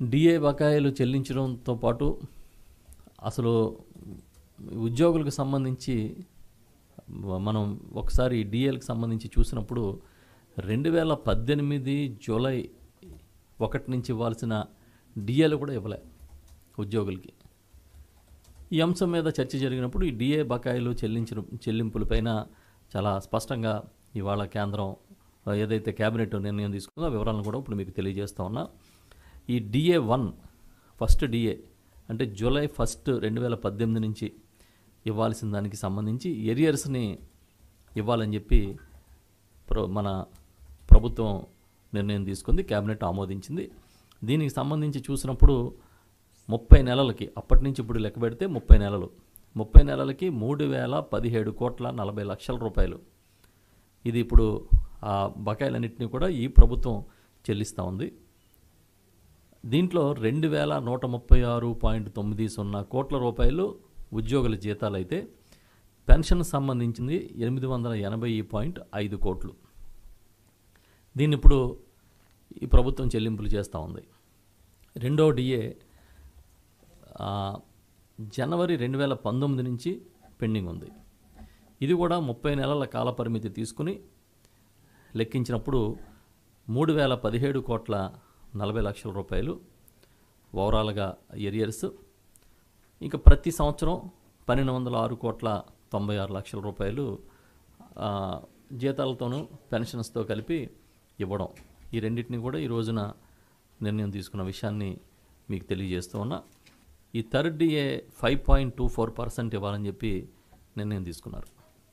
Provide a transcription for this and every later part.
DA బకాయిలు చెల్లించడంతో పాటు అసలు ఉద్యోగులకు సంబంధించి మనం ఒకసారి డిఏలకు సంబంధించి చూసినప్పుడు రెండు వేల పద్దెనిమిది జూలై ఒకటి నుంచి ఇవ్వాల్సిన డిఏలు కూడా ఇవ్వలే ఉద్యోగులకి ఈ అంశం మీద చర్చ జరిగినప్పుడు ఈ డిఏ బకాయిలు చెల్లించిన చెల్లింపులపైన చాలా స్పష్టంగా ఇవాళ కేంద్రం ఆ, ఏదైతే కేబినెట్ నిర్ణయం తీసుకుందో ఆ వివరాలను కూడా ఇప్పుడు మీకు తెలియజేస్తా ఉన్నా ఈ డిఏ వన్ ఫస్ట్ డిఏ అంటే జూలై ఫస్ట్ రెండు వేల పద్దెనిమిది నుంచి ఇవ్వాల్సిన దానికి సంబంధించి ఎరియర్స్ని ఇవ్వాలని చెప్పి ప్ర మన ప్రభుత్వం నిర్ణయం తీసుకుంది కేబినెట్ ఆమోదించింది దీనికి సంబంధించి చూసినప్పుడు ముప్పై నెలలకి అప్పటి నుంచి ఇప్పుడు లెక్క పెడితే ముప్పై నెలలు ముప్పై నెలలకి మూడు వేల పదిహేడు కోట్ల నలభై లక్షల రూపాయలు ఇది ఇప్పుడు ఆ బకాయిలన్నింటినీ కూడా ఈ ప్రభుత్వం చెల్లిస్తూ ఉంది దీంట్లో రెండు వేల నూట ముప్పై ఆరు పాయింట్ తొమ్మిది సున్నా కోట్ల రూపాయలు ఉద్యోగుల జీతాలు అయితే పెన్షన్ సంబంధించింది ఎనిమిది వందల ఎనభై పాయింట్ ఐదు కోట్లు దీన్ని ఇప్పుడు ఈ ప్రభుత్వం చెల్లింపులు చేస్తూ ఉంది రెండో డిఏ ఆ, జనవరి రెండు వేల పంతొమ్మిది నుంచి పెండింగ్ ఉంది ఇది కూడా ముప్పై నెలల కాల పరిమితి తీసుకుని లెక్కించినప్పుడు మూడు వేల పదిహేడు కోట్ల నలభై లక్షల రూపాయలు ఓవరాల్గా ఎరియర్స్ ఇంకా ప్రతి సంవత్సరం పన్నెండు వందల ఆరు కోట్ల తొంభై ఆరు లక్షల రూపాయలు ఆ, జీతాలతోనూ పెన్షన్స్తో కలిపి ఇవ్వడం ఈ రెండింటిని కూడా ఈ రోజున నిర్ణయం తీసుకున్న విషయాన్ని మీకు తెలియజేస్తూ ఉన్నా ఈ third DA five point two four percent ఇవ్వాలని చెప్పి నిర్ణయం తీసుకున్నారు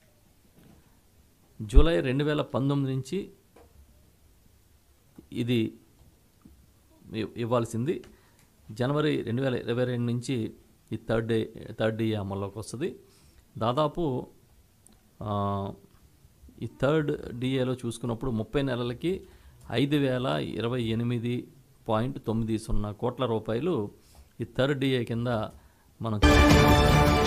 జూలై రెండు వేల పంతొమ్మిది నుంచి ఇది ఇ- ఇవ్వాల్సింది జనవరి రెండు వేల ఇరవై రెండు నుంచి ఈ థర్డ్ డే థర్డ్ డే అమల్లోకి వస్తుంది దాదాపు ఆ, ఈ థర్డ్ డిఏలో చూసుకున్నప్పుడు ముప్పై నెలలకి ఐదు వేల ఇరవై ఎనిమిది పాయింట్ తొమ్మిది సున్నా కోట్ల రూపాయలు ఈ థర్డ్ డిఏ కింద మనం